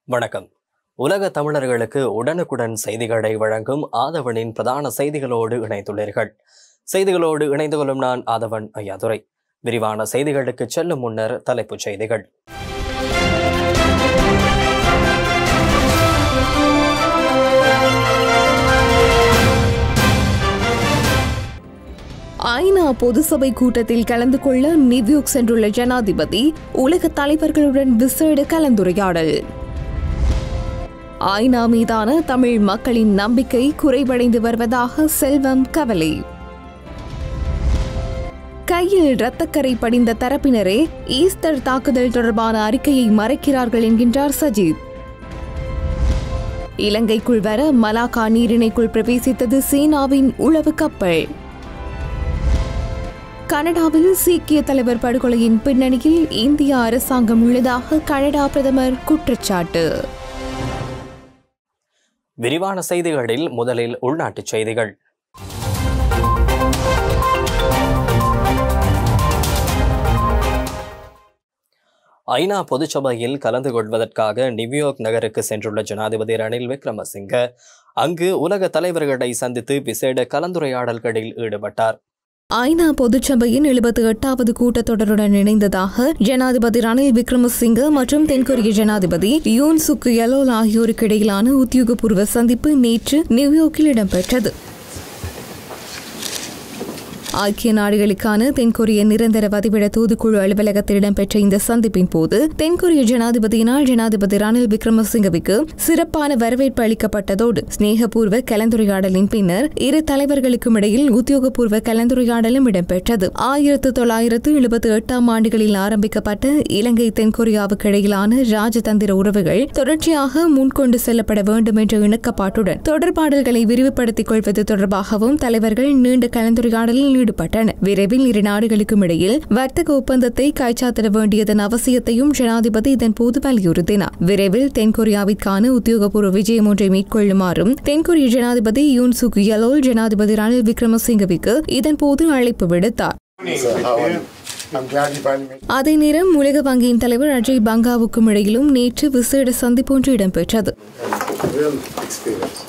வணக்கம் உலக தமிழர்களுக்கு உடனுக்குடன் செய்திகளை வழங்கும் ஆதவனின் பிரதான செய்திகளோடு இணைந்துள்ளீர்கள் செய்திகளோடு இணைந்து கொள்ளும் நான் ஆதவன் ஐயாதுரை விரிவான செய்திகளுக்கு செல்லும் முன்னர் தலைப்புச் செய்திகள் ஐநா பொதுசபை கூட்டத்தில் கலந்து கொள்ள நியூயார்க் சென்றுள்ள ஜனாதிபதி உலக தலைவர்களுடன் விசேட கலந்துரையாடல் ஐநா மீதான தமிழ் மக்களின் நம்பிக்கை குறைவடைந்து வருவதாக செல்வம் கவலை கையில் இரத்தக்கரை படிந்த தரப்பினரே ஈஸ்டர் தாக்குதல் தொடர்பான அறிக்கையை மறைக்கிறார்கள் என்கின்றார் சஜித் இலங்கைக்குள் வர மலாக்கா நீரிணைக்குள் பிரவேசித்தது சீனாவின் உளவு கப்பல் கனடாவில் சீக்கிய தலைவர் படுகொலையின் பின்னணியில் இந்திய அரசாங்கம் உள்ளதாக கனடா பிரதமர் குற்றச்சாட்டு விரிவான செய்திகளில் முதலில் உள்நாட்டுச் செய்திகள் ஐநா பொதுச்சபையில் கலந்து கொள்வதற்காக நியூயார்க் நகருக்கு சென்றுள்ள ஜனாதிபதி ரணில் விக்ரமசிங்க அங்கு உலக தலைவர்களை சந்தித்து விசேட கலந்துரையாடல்களில் ஈடுபட்டார் ஐநா பொதுச்சபையின் எழுபத்தி எட்டாவது கூட்டத்தொடருடன் இணைந்ததாக ஜனாதிபதி ரணில் விக்ரமசிங்க மற்றும் தென்கொரிய ஜனாதிபதி யூன் சுக்கு யலோல் ஆகியோருக்கு இடையிலான உத்தியோகபூர்வ சந்திப்பு நேற்று நியூயார்க்கில் இடம்பெற்றது ஐக்கிய நாடுகளுக்கான தென்கொரிய நிரந்தர வதிவிட தூதுக்குழு அலுவலகத்தில் இடம்பெற்ற இந்த சந்திப்பின் போது தென்கொரிய ஜனாதிபதியினால் ஜனாதிபதி ரணில் விக்ரமசிங்கவுக்கு சிறப்பான வரவேற்பு அளிக்கப்பட்டதோடு சிநேகபூர்வ கலந்துரையாடலின் பின்னர் இரு தலைவர்களுக்கும் இடையில் உத்தியோகபூர்வ கலந்துரையாடலும் இடம்பெற்றது ஆயிரத்து தொள்ளாயிரத்து எழுபத்தி எட்டாம் ஆண்டுகளில் ஆரம்பிக்கப்பட்ட இலங்கை தென்கொரியாவுக்கு இடையிலான ராஜதந்திர உறவுகள் தொடர்ச்சியாக முன்கொண்டு செல்லப்பட வேண்டும் என்ற இணக்கப்பாட்டுடன் தொடர்பாடல்களை விரிவுபடுத்திக் கொள்வது தொடர்பாகவும் தலைவர்கள் நீண்ட கலந்துரையாடலில் ஈடுபட்டனர் விரைவில் இரு நாடுகளுக்கும் இடையில் வர்த்தக ஒப்பந்தத்தை கைச்சாத்திட வேண்டியதன் அவசியத்தையும் ஜனாதிபதி இதன்போது வலியுறுத்தினார் விரைவில் தென்கொரியாவிற்கான உத்தியோகபூர்வ விஜயம் ஒன்றை மேற்கொள்ளுமாறும் தென்கொரிய ஜனாதிபதி யூன் சுக் யலோல் ஜனாதிபதி ரணில் விக்ரமசிங்கவிற்கு இதன்போது அழைப்பு விடுத்தார் So how are you? I'm glad you finally made அதே நேரம் உலக வங்கியின் தலைவர் அஜய் பங்காவுக்கும் இடையிலும் நேற்று விசேட சந்திப்பு ஒன்று இடம்பெற்றது a real experience.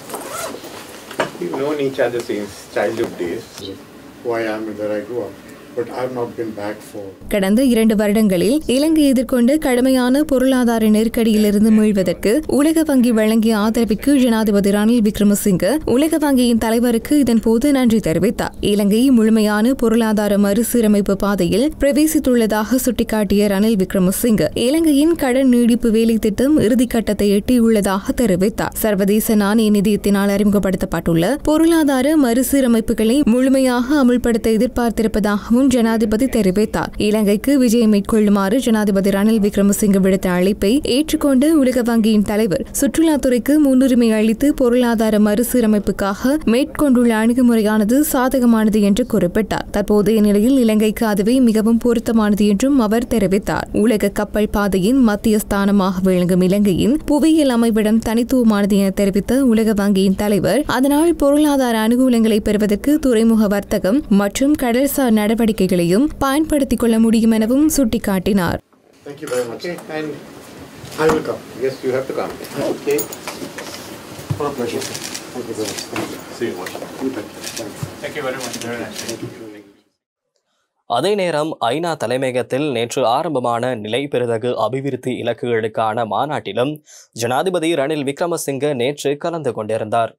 We've known each other since childhood days. Who I am and where I grew up. But I've not been back for கடந்த இரண்டு வருடங்களில் இலங்கை எதிர்கொண்ட கடுமையான பொருளாதார நெருக்கடியிலிருந்து மீள்வதற்கு உலக வங்கி வழங்கிய ஆதரவுக்கு ஜனாதிபதி ரணில் விக்ரமசிங்க உலக வங்கியின் தலைவருக்கு இதன்போது நன்றி தெரிவித்தார் இலங்கை முழுமையான பொருளாதார மறுசீரமைப்பு பாதையில் பிரவேசித்துள்ளதாக சுட்டிக்காட்டிய ரணில் விக்ரமசிங்க இலங்கையின் கடன் நீடிப்பு வேலை திட்டம் இறுதிக்கட்டத்தை எட்டியுள்ளதாக தெரிவித்தார் சர்வதேச நாணய நிதியத்தினால் அறிமுகப்படுத்தப்பட்டுள்ள பொருளாதார மறுசீரமைப்புகளை முழுமையாக அமுல்படுத்த எதிர்பார்த்திருப்பதாகவும் ஜனாதிபதி தெரிவித்தார் இலங்கைக்கு விஜயம் மேற்கொள்ளுமாறு ஜனாதிபதி ரணில் விக்ரமசிங்க விடுத்த அழைப்பை ஏற்றுக்கொண்ட உலக வங்கியின் தலைவர் சுற்றுலாத்துறைக்கு முன்னுரிமை அளித்து பொருளாதார மறுசீரமைப்புக்காக மேற்கொண்டுள்ள அணுகுமுறையானது சாதகமானது என்று குறிப்பிட்டார் தற்போதைய நிலையில் இலங்கைக்கு அதுவே மிகவும் பொருத்தமானது என்றும் அவர் தெரிவித்தார் உலக கப்பல் பாதையின் மத்திய ஸ்தானமாக விளங்கும் இலங்கையின் புவியியல் அமைவிடம் தனித்துவமானது என தெரிவித்த உலக வங்கியின் தலைவர் அதனால் பொருளாதார அனுகூலங்களை பெறுவதற்கு துறைமுக வர்த்தகம் மற்றும் கடல்சார் நடவடிக்கைகளையும் பயன்படுத்திக் கொள்ள முடியும் எனவும் சுட்டிக்காட்டினார் Thank you very much. Okay, and I will come. yes, you have to come. Okay. For a pleasure. Thank you very much. Thank you. See you in Washington. You bet. Thanks. Thank you very much. Very nice. Thank you. அதே நேரம் ஐநா தலைமையகத்தில் நேற்று ஆரம்பமான நிலைபெறுதகு அபிவிருத்தி இலக்குகளுக்கான மாநாட்டிலும் ஜனாதிபதி ரணில் விக்ரமசிங்க நேற்று கலந்து கொண்டிருந்தார்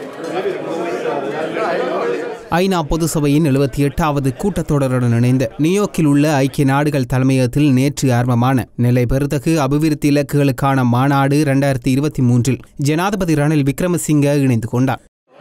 ஐநா பொதுசபையின் எழுபத்தி எட்டாவது கூட்டத்தொடருடன் இணைந்த நியூயார்க்கில் உள்ள ஐக்கிய நாடுகள் தலைமையகத்தில் நேற்று ஆரம்பமான நிலை பெறுதகு அபிவிருத்தி இலக்குகளுக்கான மாநாடு இரண்டாயிரத்தி இருபத்தி மூன்றில் ஜனாதிபதி ரணில் விக்ரமசிங்க இணைந்து கொண்டார்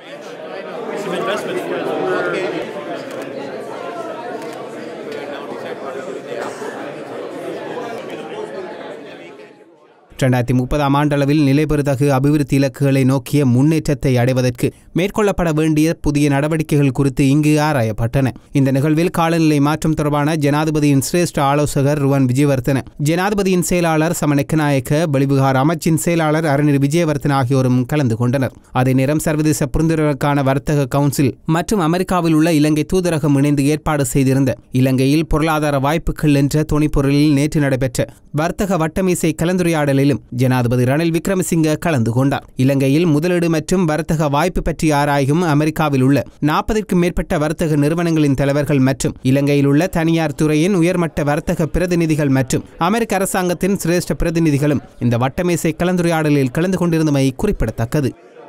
இரண்டாயிரத்தி முப்பதாம் ஆண்டளவில் நிலைபெறுதகு அபிவிருத்தி இலக்குகளை நோக்கிய முன்னேற்றத்தை அடைவதற்கு மேற்கொள்ளப்பட வேண்டிய புதிய நடவடிக்கைகள் குறித்து இங்கு ஆராயப்பட்டன இந்த நிகழ்வில் காலநிலை மாற்றம் தொடர்பான ஜனாதிபதியின் சிரேஷ்ட ஆலோசகர் ருவன் விஜயவர்தன ஜனாதிபதியின் செயலாளர் சமநெக்கநாயக்க வெளிவிகார அமைச்சின் செயலாளர் அருணிர் விஜயவர்தன் ஆகியோரும் கலந்து கொண்டனர் அதே நேரம் சர்வதேச புரிந்துணர்வுக்கான வர்த்தக கவுன்சில் மற்றும் அமெரிக்காவில் உள்ள இலங்கை தூதரகம் இணைந்து ஏற்பாடு செய்திருந்த இலங்கையில் பொருளாதார வாய்ப்புகள் என்ற துணைப்பொருளில் நேற்று நடைபெற்ற வர்த்தக வட்டமேசை கலந்துரையாடலில் நிகழ்வுகளிலும் ஜனாதிபதி ரணில் விக்ரமசிங்க கலந்து கொண்டார் இலங்கையில் முதலீடு மற்றும் வர்த்தக வாய்ப்பு பற்றி ஆராயும் அமெரிக்காவில் உள்ள நாற்பதற்கும் மேற்பட்ட வர்த்தக நிறுவனங்களின் தலைவர்கள் மற்றும் இலங்கையில் உள்ள தனியார் துறையின் உயர்மட்ட வர்த்தக பிரதிநிதிகள் மற்றும் அமெரிக்க அரசாங்கத்தின் சிரேஷ்ட பிரதிநிதிகளும் இந்த வட்டமேசை கலந்துரையாடலில் கலந்து கொண்டிருந்தமை குறிப்பிடத்தக்கது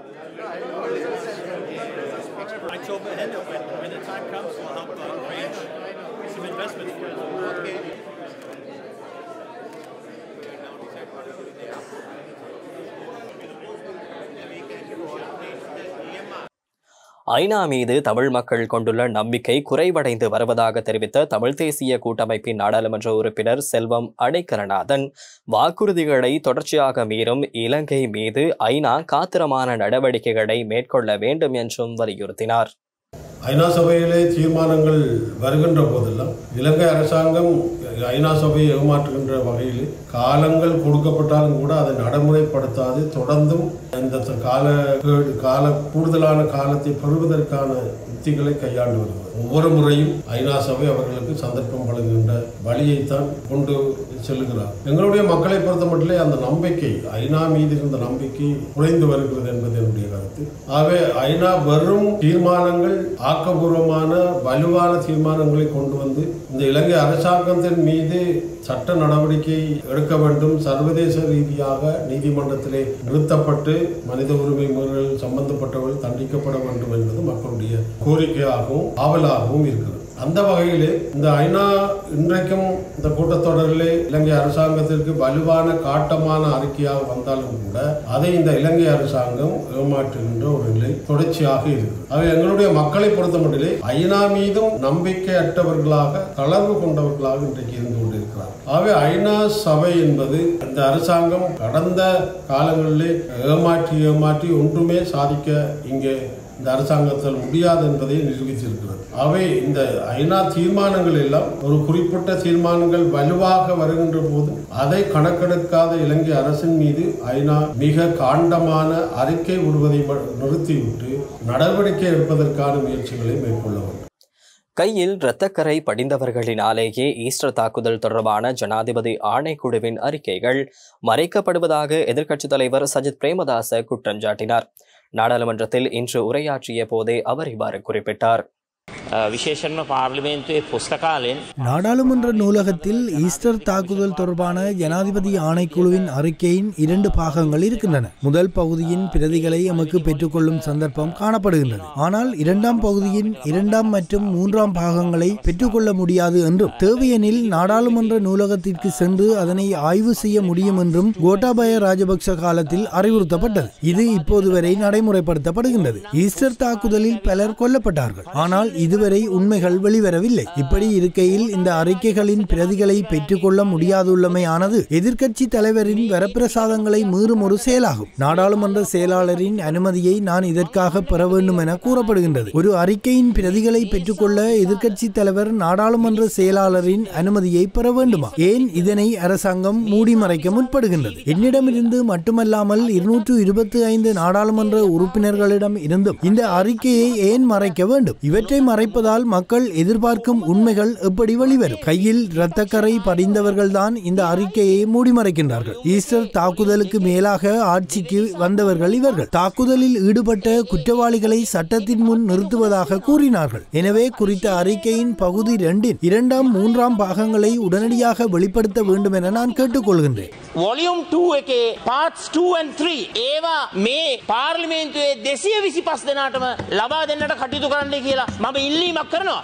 ஐநா மீது தமிழ் மக்கள் கொண்டுள்ள நம்பிக்கை குறைவடைந்து வருவதாக தெரிவித்த தமிழ் தேசிய கூட்டமைப்பின் நாடாளுமன்ற உறுப்பினர் செல்வம் அடைக்கலநாதன் வாக்குறுதிகளை தொடர்ச்சியாக மீறும் இலங்கை மீது ஐநா காத்திரமான நடவடிக்கைகளை மேற்கொள்ள வேண்டும் என்றும் வலியுறுத்தினார் ஐநா சபையிலே தீர்மானங்கள் வருகின்ற போதெல்லாம் இலங்கை அரசாங்கம் ஐநா சபையை ஏமாற்றுகின்ற வகையில் காலங்கள் கொடுக்கப்பட்டாலும் கூட அதை நடைமுறைப்படுத்தாது தொடர்ந்தும் இந்த கால கால கூடுதலான காலத்தை பெறுவதற்கான யுக்திகளை கையாண்டு வருவது ஒவ்வொரு முறையும் ஐநா சபை அவர்களுக்கு சந்தர்ப்பம் வழங்குகின்ற வழியைத்தான் கொண்டு செல்லுகிறார் எங்களுடைய மக்களை பொறுத்த மட்டிலே அந்த நம்பிக்கை ஐநா மீது இருந்த நம்பிக்கை குறைந்து வருகிறது என்பது என்னுடைய கருத்து ஆகவே ஐநா வெறும் தீர்மானங்கள் ஆக்கப்பூர்வமான வலுவான தீர்மானங்களை கொண்டு வந்து இந்த இலங்கை அரசாங்கத்தின் மீது சட்ட நடவடிக்கை எடுக்க வேண்டும் சர்வதேச ரீதியாக நீதிமன்றத்திலே நிறுத்தப்பட்டு மனித உரிமை மீறல் சம்பந்தப்பட்டவர்கள் தண்டிக்கப்பட வேண்டும் என்பது மக்களுடைய கோரிக்கையாகவும் ஆவலாகவும் இருக்கிறது அந்த வகையிலே இந்த ஐநா இன்றைக்கும் இந்த கூட்டத்தொடரிலே இலங்கை அரசாங்கத்திற்கு வலுவான காட்டமான அறிக்கையாக வந்தாலும் கூட அதை இந்த இலங்கை அரசாங்கம் ஏமாற்றுகின்ற ஒரு நிலை தொடர்ச்சியாக இருக்கு அவை எங்களுடைய மக்களை பொறுத்த மட்டிலே ஐநா மீதும் நம்பிக்கையற்றவர்களாக தளர்வு கொண்டவர்களாக இன்றைக்கு இருந்து கொண்டிருக்கிறார் ஆகவே ஐநா சபை என்பது இந்த அரசாங்கம் கடந்த காலங்களிலே ஏமாற்றி ஏமாற்றி ஒன்றுமே சாதிக்க இங்கே இந்த அரசாங்கத்தால் முடியாது என்பதை நிரூபித்திருக்கிறது அவை இந்த ஐநா தீர்மானங்கள் எல்லாம் ஒரு குறிப்பிட்ட தீர்மானங்கள் வலுவாக வருகின்ற போது அதை கணக்கெடுக்காத இலங்கை அரசின் மீது ஐநா மிக காண்டமான அறிக்கை விடுவதை நிறுத்திவிட்டு நடவடிக்கை எடுப்பதற்கான முயற்சிகளை மேற்கொள்ள வேண்டும் கையில் இரத்தக்கரை படிந்தவர்களினாலேயே ஈஸ்டர் தாக்குதல் தொடர்பான ஜனாதிபதி ஆணைக்குழுவின் அறிக்கைகள் மறைக்கப்படுவதாக எதிர்க்கட்சித் தலைவர் சஜித் பிரேமதாச குற்றம் சாட்டினார் நாடாளுமன்றத்தில் இன்று உரையாற்றிய போதே அவர் இவ்வாறு குறிப்பிட்டார் විශේෂන්ම පාර්ලිමේන්තුවේ පුස්තකාලෙන් நாடாளுமன்ற நூலகத்தில் ஈஸ்டர் தாக்குதல் தொடர்பான ஜனாதிபதி ஆணைக்குழுவின் அறிக்கையின் இரண்டு பாகங்கள் இருக்கின்றன முதல் பகுதியின் பிரதிகளை எமக்கு பெற்றுக்கொள்ளும் சந்தர்ப்பம் காணப்படுகின்றது ஆனால் இரண்டாம் பகுதியின் இரண்டாம் மற்றும் மூன்றாம் பாகங்களை பெற்றுக்கொள்ள முடியாது என்றும் தேவையெனில் நாடாளுமன்ற நூலகத்திற்கு சென்று அதனை ஆய்வு செய்ய முடியும் என்றும் கோட்டாபய ராஜபக்ச காலத்தில் அறிவுறுத்தப்பட்டது இது இப்போது வரை நடைமுறைப்படுத்தப்படுகின்றது ஈஸ்டர் தாக்குதலில் பலர் கொல்லப்பட்டார்கள் ஆனால் இதுவரை உண்மைகள் வெளிவரவில்லை இப்படி இருக்கையில் இந்த அறிக்கைகளின் பிரதிகளை பெற்றுக்கொள்ள முடியாதுள்ளமையானது எதிர்க்கட்சி தலைவரின் வரப்பிரசாதங்களை மீறும் ஒரு செயலாகும் நாடாளுமன்ற செயலாளரின் அனுமதியை நான் இதற்காக பெற வேண்டும் என கூறப்படுகின்றது ஒரு அறிக்கையின் பிரதிகளை பெற்றுக்கொள்ள எதிர்க்கட்சி தலைவர் நாடாளுமன்ற செயலாளரின் அனுமதியை பெற வேண்டுமா ஏன் இதனை அரசாங்கம் மூடி மறைக்க முற்படுகின்றது என்னிடமிருந்து மட்டுமல்லாமல் இருநூற்று இருபத்தி ஐந்து நாடாளுமன்ற உறுப்பினர்களிடம் இருந்தும் இந்த அறிக்கையை ஏன் மறைக்க வேண்டும் இவற்றை மறைப்பதால் மக்கள் எதிர்பார்க்கும் உண்மைகள் எப்படி வெளிவரும் கையில் இரத்தக்கரை படிந்தவர்கள்தான் இந்த அறிக்கையை மூடி மறைக்கின்றார்கள் ஈஸ்டர் தாக்குதலுக்கு மேலாக ஆட்சிக்கு வந்தவர்கள் இவர்கள் தாக்குதலில் ஈடுபட்ட குற்றவாளிகளை சட்டத்தின் முன் நிறுத்துவதாக கூறினார்கள் எனவே குறித்த அறிக்கையின் பகுதி இரண்டின் இரண்டாம் மூன்றாம் பாகங்களை உடனடியாக வெளிப்படுத்த வேண்டும் என நான் கேட்டுக்கொள்கின்றேன் වොලියුම් 2 එකේ පාර්ට්ස් 2 and 3 ඒවා මේ පාර්ලිමේන්තුවේ දෙසිය විසි පස් දෙනාටම ලබා දෙන්නට කටයුතු කරන්නේ කියලා මම ඉල්ලීමක් කරනවා.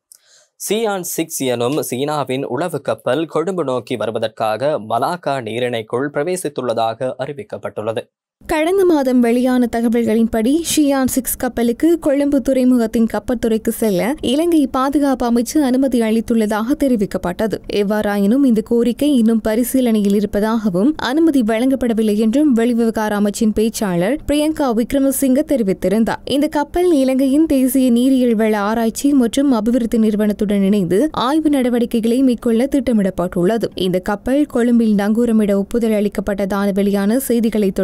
சியான் சிக்ஸ் எனும் சீனாவின் உளவு கப்பல் கொழும்பு நோக்கி வருவதற்காக மலாக்கா நீரிணைக்குள் பிரவேசித்துள்ளதாக அறிவிக்கப்பட்டுள்ளது கடந்த மாதம் வெளியான தகவல்களின்படி ஷியான் சிக்ஸ் கப்பலுக்கு கொழும்பு துறைமுகத்தின் கப்பற்துறைக்கு செல்ல இலங்கை பாதுகாப்பு அமைச்சு அனுமதி அளித்துள்ளதாக தெரிவிக்கப்பட்டது எவ்வாறாயினும் இந்த கோரிக்கை இன்னும் பரிசீலனையில் இருப்பதாகவும் அனுமதி வழங்கப்படவில்லை என்றும் வெளிவிவகார அமைச்சின் பேச்சாளர் பிரியங்கா விக்ரமசிங்க தெரிவித்திருந்தார் இந்த கப்பல் இலங்கையின் தேசிய நீரியல் வள ஆராய்ச்சி மற்றும் அபிவிருத்தி நிறுவனத்துடன் இணைந்து ஆய்வு நடவடிக்கைகளை மேற்கொள்ள திட்டமிடப்பட்டுள்ளது இந்த கப்பல் கொழும்பில் நங்கூரமிட ஒப்புதல் அளிக்கப்பட்டதான வெளியான செய்திகளைத் தொடர்ந்து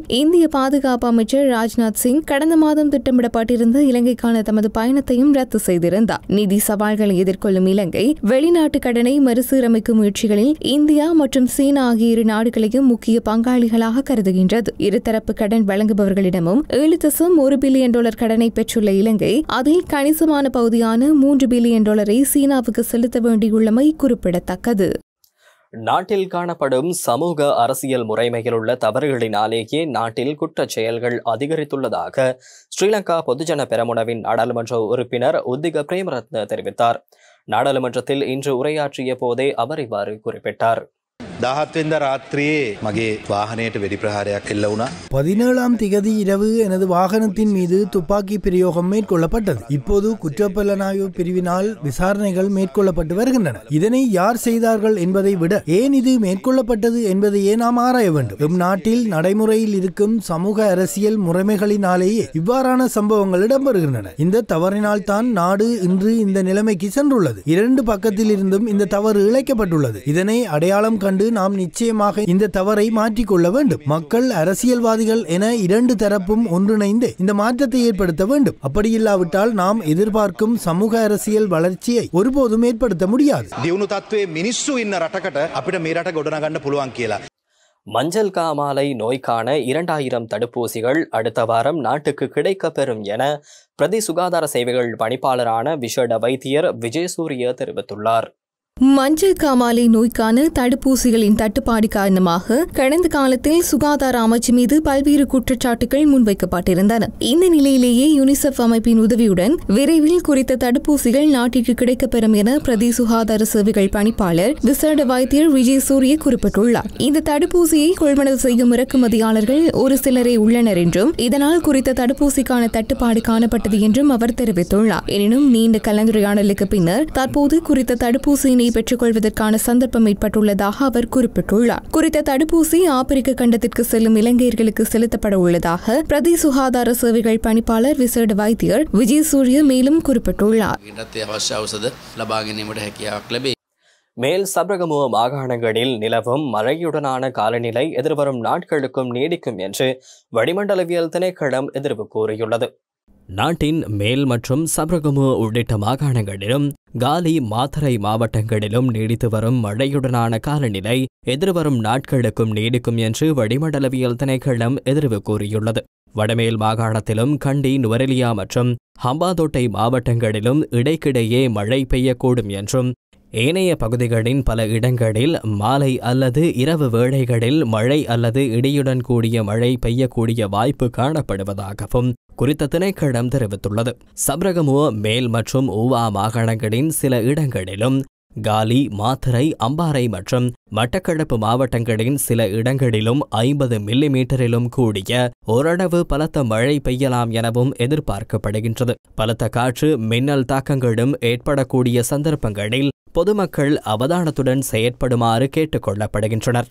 இந்திய பாதுகாப்பு அமைச்சர் ராஜ்நாத் சிங் கடந்த மாதம் திட்டமிடப்பட்டிருந்த இலங்கைக்கான தமது பயணத்தையும் ரத்து செய்திருந்தார் நிதி சவால்களை எதிர்கொள்ளும் இலங்கை வெளிநாட்டு கடனை மறுசீரமைக்கும் முயற்சிகளில் இந்தியா மற்றும் சீனா ஆகிய இரு நாடுகளையும் முக்கிய பங்காளிகளாக கருதுகின்றது இருதரப்பு கடன் வழங்குபவர்களிடமும் ஏழு தசம் ஒரு பில்லியன் டாலர் கடனை பெற்றுள்ள இலங்கை அதில் கணிசமான பகுதியான மூன்று பில்லியன் டாலரை சீனாவுக்கு செலுத்த வேண்டியுள்ளமை குறிப்பிடத்தக்கது நாட்டில் காணப்படும் சமூக அரசியல் முறைமையில் உள்ள தவறுகளினாலேயே நாட்டில் குற்றச் செயல்கள் அதிகரித்துள்ளதாக ஸ்ரீலங்கா பொதுஜன பெரமுனவின் நாடாளுமன்ற உறுப்பினர் உத்திக பிரேமரத்ன தெரிவித்தார் நாடாளுமன்றத்தில் இன்று உரையாற்றிய போதே அவர் இவ்வாறு குறிப்பிட்டார் දහත්වෙන්ද රාත්‍රයේ මගේ වාහනයට වෙඩි ප්‍රහාරයක් එල්ල වුණා. பதினேழாம் திகதி இரவு எனது வாகனத்தின் மீது துப்பாக்கி பிரயோகம் மேற்கொள்ளப்பட்டது இப்போது குற்றப்புலனாய்வு பிரிவினால் விசாரணைகள் மேற்கொள்ளப்பட்டு வருகின்றன இதனை யார் செய்தார்கள் என்பதை விட ஏன் இது மேற்கொள்ளப்பட்டது என்பதையே நாம் ஆராய வேண்டும் எம் நாட்டில் நடைமுறையில் இருக்கும் சமூக அரசியல் முறைமைகளினாலேயே இவ்வாறான சம்பவங்கள் இடம்பெறுகின்றன இந்த தவறினால் தான் நாடு இன்று இந்த நிலைமைக்கு சென்றுள்ளது இரண்டு பக்கத்தில் இருந்தும் இந்த தவறு இழைக்கப்பட்டுள்ளது இதனை அடையாளம் கண்டு நாம் நிச்சயமாக இந்த தவறை மாற்றிக்கொள்ள வேண்டும் மக்கள் அரசியல்வாதிகள் என இரண்டு தரப்பும் ஒன்றிணைந்து இந்த மாற்றத்தை ஏற்படுத்த வேண்டும் அப்படி இல்லாவிட்டால் நாம் எதிர்பார்க்கும் சமூக அரசியல் வளர்ச்சியை ஒருபோதும் ஏற்படுத்த முடியாது දියුණු තත්වේ මිනිස්සු ඉන්න රටකට අපිට මේ රට ගොඩනගන්න පුළුවන් කියලා. மஞ்சள் காமாலை நோய்க்கான இரண்டாயிரம் தடுப்பூசிகள் அடுத்த வாரம் நாட்டுக்கு கிடைக்கப் பெறும் என பிரதி சுகாதார சேவைகள் பணிப்பாளரான விஷேட வைத்தியர் விஜயசூரிய தெரிவித்துள்ளார் மஞ்சள் காமாலை நோய்க்கான தடுப்பூசிகளின் தட்டுப்பாடு காரணமாக கடந்த காலத்தில் சுகாதார அமைச்சு மீது பல்வேறு குற்றச்சாட்டுகள் முன்வைக்கப்பட்டிருந்தன இந்த நிலையிலேயே யுனிசெஃப் அமைப்பின் உதவியுடன் விரைவில் குறித்த தடுப்பூசிகள் நாட்டிற்கு கிடைக்கப்பெறும் என பிரதி சுகாதார சேவைகள் பணிப்பாளர் விசேட வைத்தியர் விஜய் சூரிய குறிப்பிட்டுள்ளார் இந்த தடுப்பூசியை கொள்வனவு செய்யும் இறக்குமதியாளர்கள் ஒரு சிலரே உள்ளனர் என்றும் இதனால் குறித்த தடுப்பூசிக்கான தட்டுப்பாடு காணப்பட்டது என்றும் அவர் தெரிவித்துள்ளார் எனினும் நீண்ட கலந்துரையாடலுக்கு பின்னர் தற்போது குறித்த தடுப்பூசியினை பெற்றுக் கொள்வதற்கான சந்தர்ப்பம் ஏற்பட்டுள்ளதாக அவர் குறிப்பிட்டுள்ளார் குறித்த தடுப்பூசி ஆப்பிரிக்க கண்டத்திற்கு செல்லும் இலங்கையர்களுக்கு செலுத்தப்பட உள்ளதாக பிரதி சுகாதார சேவைகள் பணிப்பாளர் விசேட வைத்தியர் விஜய் சூரிய மேலும் குறிப்பிட்டுள்ளார் ඉටත් අවශ්‍ය අවසද ලබා ගැනීමට හැකියාවක් ලැබේ. மேல் சப்ரகமுவ மாகாணங்களில் நிலவும் மழையுடனான காலநிலை எதிர்வரும் நாட்களுக்கும் நீடிக்கும் என்று வளிமண்டலவியல் திணைக்களம் எதிர்வு கூறியுள்ளது நாட்டின் மேல் மற்றும் சப்ரகமுவ உள்ளிட்ட மாகாணங்களிலும் காலி மாத்தறை மாவட்டங்களிலும் நீடித்து வரும் மழையுடனான காலநிலை எதிர்வரும் நாட்களுக்கும் நீடிக்கும் என்று வளிமண்டலவியல் திணைக்களம் எதிர்வு கூறியுள்ளது வடமேல் மாகாணத்திலும் கண்டி நுவரெலியா மற்றும் ஹம்பாதோட்டை மாவட்டங்களிலும் இடைக்கிடையே மழை பெய்யக்கூடும் என்றும் ஏனைய பகுதிகளின் பல இடங்களில் மாலை அல்லது இரவு வேளைகளில் மழை அல்லது இடியுடன் கூடிய மழை பெய்யக்கூடிய வாய்ப்பு காணப்படுவதாகவும் குறித்த திணைக்களம் தெரிவித்துள்ளது சப்ரகமுவ மேல் மற்றும் ஊவா மாகாணங்களின் சில இடங்களிலும் காலி மாத்தறை அம்பாறை மற்றும் மட்டக்களப்பு மாவட்டங்களின் சில இடங்களிலும் ஐம்பது மில்லிமீட்டரிலும் கூடிய ஓரளவு பலத்த மழை பெய்யலாம் எனவும் எதிர்பார்க்கப்படுகின்றது பலத்த காற்று மின்னல் தாக்கங்களும் ஏற்படக்கூடிய சந்தர்ப்பங்களில் பொதுமக்கள் அவதானத்துடன் செயற்படுமாறு கேட்டுக் கொள்ளப்படுகின்றனர்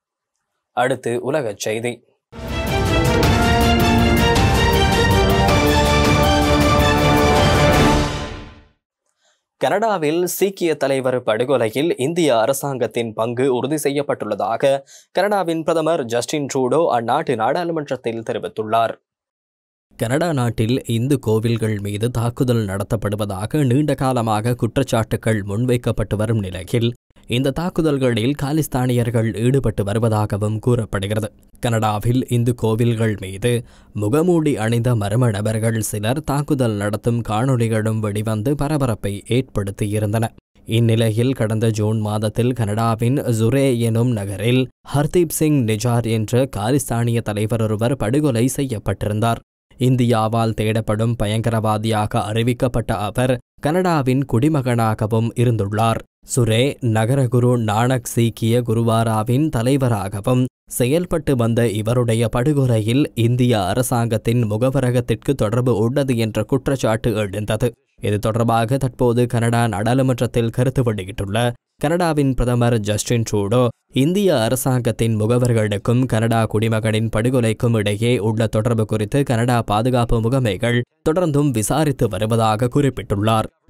அடுத்து உலகச் செய்தி கனடாவில் சீக்கிய தலைவர் படுகொலையில் இந்திய அரசாங்கத்தின் பங்கு உறுதி செய்யப்பட்டுள்ளதாக கனடாவின் பிரதமர் ஜஸ்டின் ட்ரூடோ அந்நாட்டு நாடாளுமன்றத்தில் தெரிவித்துள்ளார் கனடா நாட்டில் இந்து கோவில்கள் மீது தாக்குதல் நடத்தப்படுவதாக நீண்ட காலமாக குற்றச்சாட்டுகள் முன்வைக்கப்பட்டு வரும் நிலையில் இந்த தாக்குதல்களில் காலிஸ்தானியர்கள் ஈடுபட்டு வருவதாகவும் கூறப்படுகிறது கனடாவில் இந்து கோவில்கள் மீது முகமூடி அணிந்த மர்ம நபர்கள் சிலர் தாக்குதல் நடத்தும் காணொளிகளும் வெளிவந்து பரபரப்பை ஏற்படுத்தியிருந்தன இந்நிலையில் கடந்த ஜூன் மாதத்தில் கனடாவின் ஜுரே எனும் நகரில் ஹர்தீப் சிங் நிஜார் என்ற காலிஸ்தானிய தலைவர் ஒருவர் படுகொலை செய்யப்பட்டிருந்தார் இந்தியாவால் தேடப்படும் பயங்கரவாதியாக அறிவிக்கப்பட்ட அவர் கனடாவின் குடிமகனாகவும் இருந்துள்ளார் சுரே நகரகுரு நானக் சீக்கிய குருவாராவின் தலைவராகவும் செயல்பட்டு வந்த இவருடைய படுகொலையில் இந்திய அரசாங்கத்தின் முகவரகத்திற்கு தொடர்பு உள்ளது என்ற குற்றச்சாட்டு எழுந்தது இது தொடர்பாக தற்போது கனடா நாடாளுமன்றத்தில் கருத்து வெளியிட்டுள்ள கனடாவின் பிரதமர் ஜஸ்டின் ட்ரூடோ இந்திய அரசாங்கத்தின் முகவர்களுக்கும் கனடா குடிமகனின் படுகொலைக்கும் இடையே உள்ள தொடர்பு குறித்து கனடா பாதுகாப்பு முகமைகள் தொடர்ந்தும் விசாரித்து வருவதாக குறிப்பிட்டுள்ளார்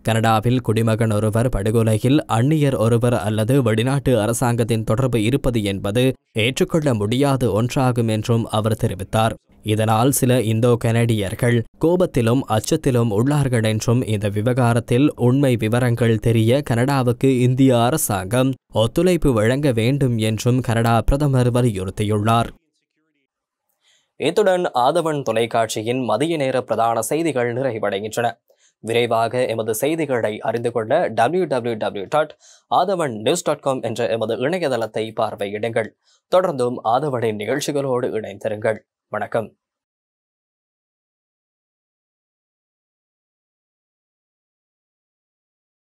கனடாவில் குடிமகன் ஒருவர் படுகொலையில் அந்நியர் ஒருவர் அல்லது வெளிநாட்டு அரசாங்கத்தின் தொடர்பு இருப்பது என்பது ஏற்றுக்கொள்ள முடியாத ஒன்றாகும் என்றும் அவர் தெரிவித்தார் இதனால் சில இந்தோ கனடியர்கள் கோபத்திலும் அச்சத்திலும் உள்ளார்கள் என்றும் இந்த விவகாரத்தில் உண்மை விவரங்கள் தெரிய கனடாவுக்கு இந்திய அரசாங்கம் ஒத்துழைப்பு வழங்க வேண்டும் என்றும் கனடா பிரதமர் வலியுறுத்தியுள்ளார் இத்துடன் ஆதவன் தொலைக்காட்சியின் மதிய நேர பிரதான செய்திகள் நிறைவடைகின்றன விரைவாக எமது செய்திகளை அறிந்து கொள்ள W W W dot Aadhavan news dot com என்ற எமது இணையதளத்தை பார்வையிடுங்கள் தொடர்ந்தும் ஆதவனின் நிகழ்ச்சிகளோடு இணைந்திருங்கள் வணக்கம்